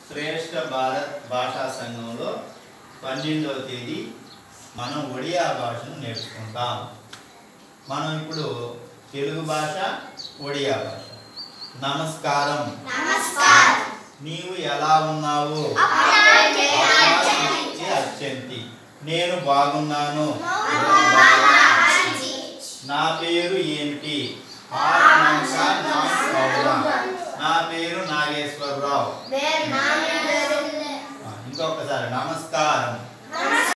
శ్రేష్ఠ భారత్ భాషా సంఘంలో పన్నెండవ తేదీ మనం ఒడియా భాషను నేర్చుకుంటాం మనం ఇప్పుడు తెలుగు భాష ఒడియా భాష నమస్కారం నమస్కారం నీవు ఎలా ఉన్నావు ఆకాశించి అత్యంతి నేను బాగున్నాను నా పేరు ఏమిటి ఆ నా